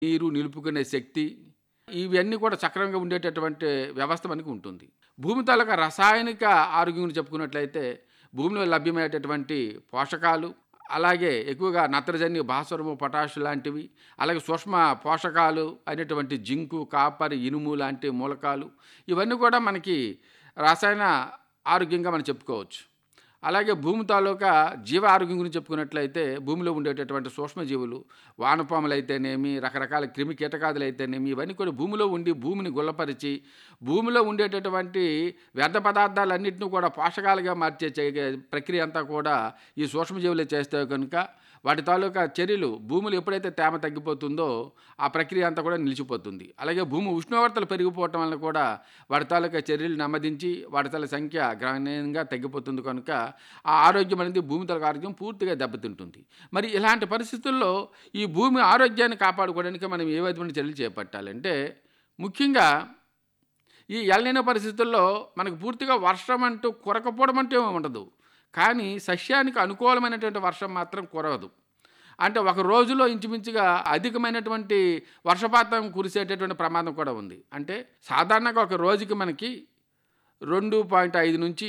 నీరు నిలుపుకునే శక్తి ఇవన్నీ కూడా సక్రమంగా ఉండేటటువంటి వ్యవస్థ మనకి ఉంటుంది భూమి తాలూకా రసాయనిక ఆరోగ్యం గురించి చెప్పుకున్నట్లయితే భూమిలో లభ్యమయ్యేటటువంటి పోషకాలు అలాగే ఎక్కువగా నత్రజని భాస్వరము పొటాష్ లాంటివి అలాగే సూక్ష్మ పోషకాలు అనేటువంటి జింకు కాపర్ ఇనుము లాంటి మూలకాలు ఇవన్నీ కూడా మనకి రసాయన ఆరోగ్యంగా మనం చెప్పుకోవచ్చు అలాగే భూమి తాలూకా జీవ ఆరోగ్యం గురించి చెప్పుకున్నట్లయితే భూమిలో ఉండేటటువంటి సూక్ష్మజీవులు వానపాములు అయితేనేమి రకరకాల క్రిమి కీటకాదులు అయితేనేమి ఇవన్నీ కూడా భూమిలో ఉండి భూమిని గుల్లపరిచి భూమిలో ఉండేటటువంటి వ్యర్థ పదార్థాలన్నింటినీ కూడా పోషకాలుగా మార్చే చే- ప్రక్రియ అంతా కూడా ఈ సూక్ష్మజీవులే చేస్తే కనుక వాటి తాలూకా చర్యలు భూమిలో ఎప్పుడైతే తేమ తగ్గిపోతుందో ఆ ప్రక్రియ అంతా కూడా నిలిచిపోతుంది అలాగే భూమి ఉష్ణోగ్రతలు పెరిగిపోవటం వలన కూడా వాటి తాలూకా చర్యలు నెమ్మదించి వాటి తాలూకా సంఖ్య గణనీయంగా తగ్గిపోతుంది కనుక ఆ ఆరోగ్యం అనేది భూమి తాలూకా ఆరోగ్యం పూర్తిగా దెబ్బతింటుంది మరి ఇలాంటి పరిస్థితుల్లో ఈ భూమి ఆరోగ్యాన్ని కాపాడుకోవడానికి మనం ఏ విధమైన చర్యలు చేపట్టాలంటే ముఖ్యంగా ఈ ఎల్నినో పరిస్థితుల్లో మనకు పూర్తిగా వర్షం అంటూ కురకపోవడం అంటూ ఏమీ ఉండదు కానీ సస్యానికి అనుకూలమైనటువంటి వర్షం మాత్రం కురవదు అంటే ఒక రోజులో ఇంచుమించుగా అధికమైనటువంటి వర్షపాతం కురిసేటటువంటి ప్రమాదం కూడా ఉంది అంటే సాధారణంగా ఒక రోజుకి మనకి రెండు పాయింట్ ఐదు నుంచి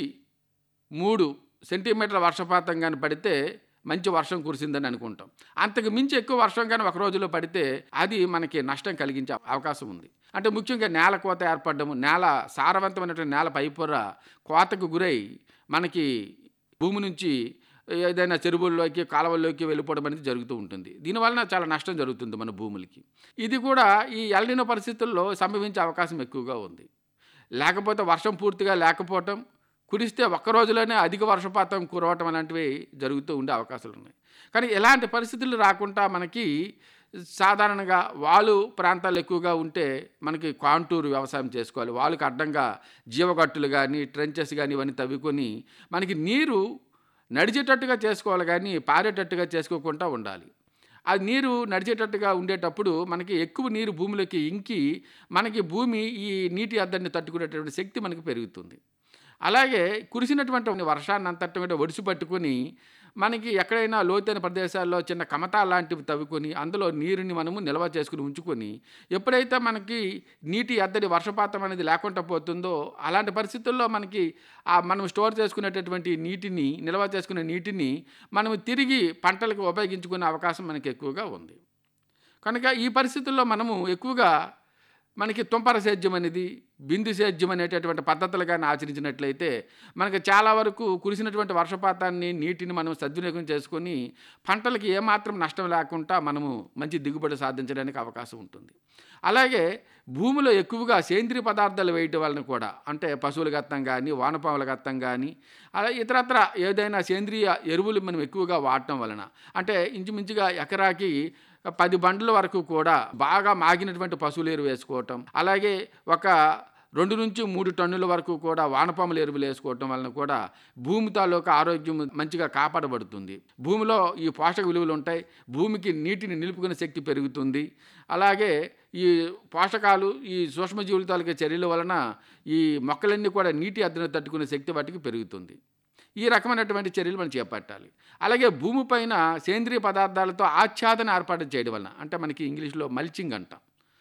మూడు సెంటీమీటర్ల వర్షపాతం కానీ పడితే మంచి వర్షం కురిసిందని అనుకుంటాం అంతకు మించి ఎక్కువ వర్షం కానీ ఒక రోజులో పడితే అది మనకి నష్టం కలిగించే అవకాశం ఉంది అంటే ముఖ్యంగా నేల కోత ఏర్పడము నేల సారవంతమైనటువంటి నేల పైపొర కోతకు గురై మనకి భూమి నుంచి ఏదైనా చెరువుల్లోకి కాలువల్లోకి వెళ్ళిపోవడం అనేది జరుగుతూ ఉంటుంది దీనివలన చాలా నష్టం జరుగుతుంది మన భూములకి ఇది కూడా ఈ ఎల్నినో పరిస్థితుల్లో సంభవించే అవకాశం ఎక్కువగా ఉంది లేకపోతే వర్షం పూర్తిగా లేకపోవటం కురిస్తే ఒక్క రోజులోనే అధిక వర్షపాతం కురవటం అలాంటివి జరుగుతూ ఉండే అవకాశాలు ఉన్నాయి కానీ ఇలాంటి పరిస్థితులు రాకుండా మనకి సాధారణంగా వాలు ప్రాంతాలు ఎక్కువగా ఉంటే మనకి కాంటూరు వ్యవసాయం చేసుకోవాలి వాళ్ళకి అడ్డంగా జీవగట్టులు కానీ ట్రెంచెస్ కానీ ఇవన్నీ తవ్వుకొని మనకి నీరు నడిచేటట్టుగా చేసుకోవాలి కానీ పారేటట్టుగా చేసుకోకుండా ఉండాలి ఆ నీరు నడిచేటట్టుగా ఉండేటప్పుడు మనకి ఎక్కువ నీరు భూమిలోకి ఇంకి మనకి భూమి ఈ నీటి అద్దడిని తట్టుకునేటటువంటి శక్తి మనకి పెరుగుతుంది అలాగే కురిసినటువంటి వర్షాన్ని అంతటా కూడా ఒడిసి పట్టుకొని మనకి ఎక్కడైనా లోతైన ప్రదేశాల్లో చిన్న కమతా లాంటివి తవ్వుకొని అందులో నీరుని మనము నిల్వ చేసుకుని ఉంచుకొని ఎప్పుడైతే మనకి నీటి ఎద్దడి వర్షపాతం అనేది లేకుండా పోతుందో అలాంటి పరిస్థితుల్లో మనకి ఆ మనం స్టోర్ చేసుకునేటటువంటి నీటిని నిల్వ చేసుకునే నీటిని మనం తిరిగి పంటలకు ఉపయోగించుకునే అవకాశం మనకి ఎక్కువగా ఉంది కనుక ఈ పరిస్థితుల్లో మనము ఎక్కువగా మనకి తుంపర సేద్యం అనేది బిందు సేద్యం అనేటటువంటి పద్ధతులు కానీ ఆచరించినట్లయితే మనకి చాలా వరకు కురిసినటువంటి వర్షపాతాన్ని నీటిని మనం సద్వినియోగం చేసుకొని పంటలకి ఏమాత్రం నష్టం లేకుండా మనము మంచి దిగుబడి సాధించడానికి అవకాశం ఉంటుంది అలాగే భూమిలో ఎక్కువగా సేంద్రియ పదార్థాలు వేయటం వలన కూడా అంటే పశువుల గత్తం కానీ వానపాముల గత్తం కానీ అలా ఇతరత్ర ఏదైనా సేంద్రియ ఎరువులు మనం ఎక్కువగా వాడటం వలన అంటే ఇంచుమించుగా ఎకరాకి పది బండ్ల వరకు కూడా బాగా మాగినటువంటి పశువుల ఎరువు వేసుకోవటం అలాగే ఒక రెండు నుంచి మూడు టన్నుల వరకు కూడా వానపాముల ఎరువులు వేసుకోవటం వలన కూడా భూమి తాలూకా ఆరోగ్యం మంచిగా కాపాడబడుతుంది భూమిలో ఈ పోషక విలువలు ఉంటాయి భూమికి నీటిని నిలుపుకునే శక్తి పెరుగుతుంది అలాగే ఈ పోషకాలు ఈ సూక్ష్మజీవుల తాలూకా చర్యల వలన ఈ మొక్కలన్నీ కూడా నీటి అద్దెను తట్టుకునే శక్తి వాటికి పెరుగుతుంది ఈ రకమైనటువంటి చర్యలు మనం చేపట్టాలి అలాగే భూమిపైన సేంద్రియ పదార్థాలతో ఆచ్ఛాదన ఏర్పాటు చేయడం వలన అంటే మనకి ఇంగ్లీష్లో మల్చింగ్ అంటాం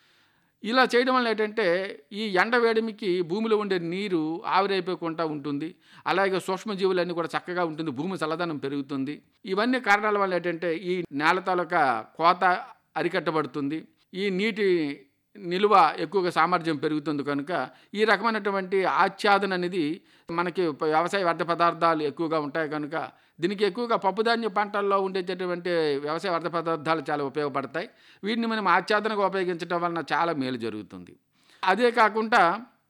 ఇలా చేయడం వల్ల ఏంటంటే ఈ ఎండ వేడిమికి భూమిలో ఉండే నీరు ఆవిరైపోకుండా ఉంటుంది అలాగే సూక్ష్మజీవులన్నీ కూడా చక్కగా ఉంటుంది భూమి చల్లదనం పెరుగుతుంది ఇవన్నీ కారణాల వల్ల ఏంటంటే ఈ నేల తాలూకా కోత అరికట్టబడుతుంది ఈ నీటి నిలువ ఎక్కువగా సామర్థ్యం పెరుగుతుంది కనుక ఈ రకమైనటువంటి ఆచ్ఛాదన అనేది మనకి వ్యవసాయ వ్యర్థ పదార్థాలు ఎక్కువగా ఉంటాయి కనుక దీనికి ఎక్కువగా పప్పుధాన్య పంటల్లో ఉండేటటువంటి వ్యవసాయ వ్యర్థ పదార్థాలు చాలా ఉపయోగపడతాయి వీటిని మనం ఆచ్ఛాదనగా ఉపయోగించడం వలన చాలా మేలు జరుగుతుంది అదే కాకుండా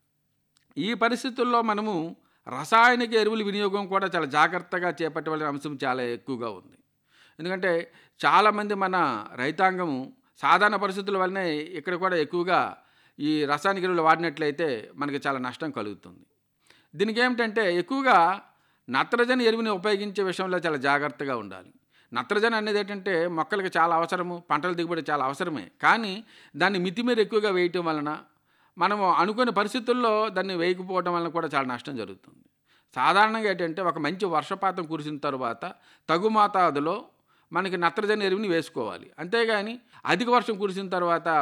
ఈ పరిస్థితుల్లో మనము రసాయనిక ఎరువుల వినియోగం కూడా చాలా జాగ్రత్తగా చేపట్టవలసిన అంశం చాలా ఎక్కువగా ఉంది ఎందుకంటే చాలామంది మన రైతాంగము సాధారణ పరిస్థితుల వల్లనే ఇక్కడ కూడా ఎక్కువగా ఈ రసాయనిక ఎరువులు వాడినట్లయితే మనకి చాలా నష్టం కలుగుతుంది దీనికి ఏమిటంటే ఎక్కువగా నత్రజని ఎరువుని ఉపయోగించే విషయంలో చాలా జాగ్రత్తగా ఉండాలి నత్రజని అనేది ఏంటంటే మొక్కలకు చాలా అవసరము పంటల దిగుబడి చాలా అవసరమే కానీ దాన్ని మితిమీర ఎక్కువగా వేయటం వలన మనము అనుకునే పరిస్థితుల్లో దాన్ని వేయకపోవడం వలన కూడా చాలా నష్టం జరుగుతుంది సాధారణంగా ఏంటంటే ఒక మంచి వర్షపాతం కురిసిన తర్వాత తగు మోతాదులో మనకి నత్రజని ఎరువుని వేసుకోవాలి అంతేగాని అధిక వర్షం కురిసిన తర్వాత